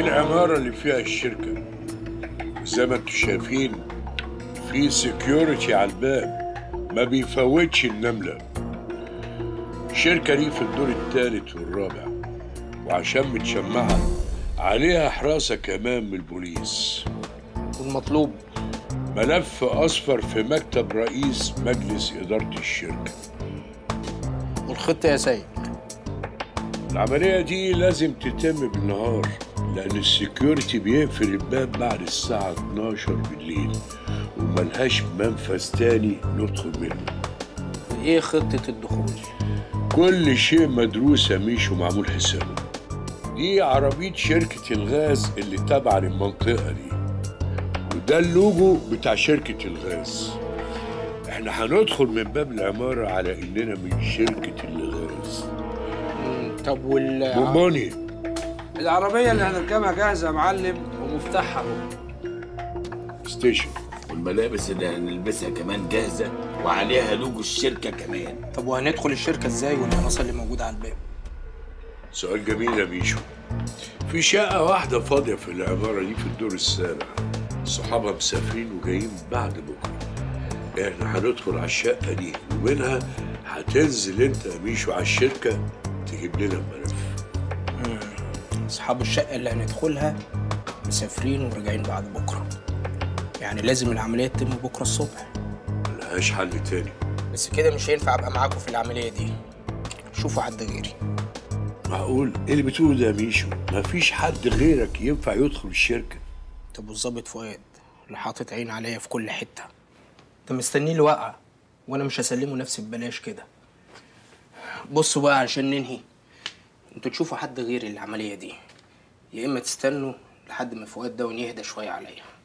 العمارة اللي فيها الشركة زي ما انتم شايفين في سكيورتي على الباب ما بيفوتش النملة الشركة دي في الدور الثالث والرابع وعشان متشمعة عليها حراسة كمان من البوليس والمطلوب ملف أصفر في مكتب رئيس مجلس إدارة الشركة والخطة يا سيد العملية دي لازم تتم بالنهار لأن السكيورتي بيقفل الباب بعد الساعة 12 بالليل وملهاش منفذ تاني ندخل منه ايه خطة الدخول كل شيء مدروس يا ميشو معمول حسابه دي عربية شركة الغاز اللي تابعة للمنطقة دي وده اللوجو بتاع شركة الغاز احنا هندخل من باب العمارة على اننا من شركة الغاز مم، طب وال وماني العربية اللي هنركبها جاهزة يا معلم ومفتاحها اهو ستيشن والملابس اللي هنلبسها كمان جاهزة وعليها لوجو الشركة كمان طب وهندخل الشركة ازاي والحراسة اللي موجودة على الباب سؤال جميل يا ميشو في شقة واحدة فاضية في العمارة دي في الدور السابع صحابها مسافرين وجايين بعد بكرة احنا هندخل على الشقة دي ومنها هتنزل انت يا ميشو على الشركة تجيب لنا الملف اصحاب الشقة اللي هندخلها مسافرين وراجعين بعد بكرة يعني لازم العملية تتم بكرة الصبح ملهاش حل تاني بس كده مش هينفع ابقى معاكم في العملية دي شوفوا حد غيري معقول ايه اللي بتقوله ده يا ميشو مفيش حد غيرك ينفع يدخل الشركة طب والظابط فؤاد اللي حاطط عين عليا في كل حتة ده مستنيه الوقعة وانا مش هسلمه نفسي ببلاش كده بصوا بقى عشان ننهي انتوا تشوفوا حد غيري العملية دي يا اما تستنوا لحد ما فؤاد ده يهدى شوية عليا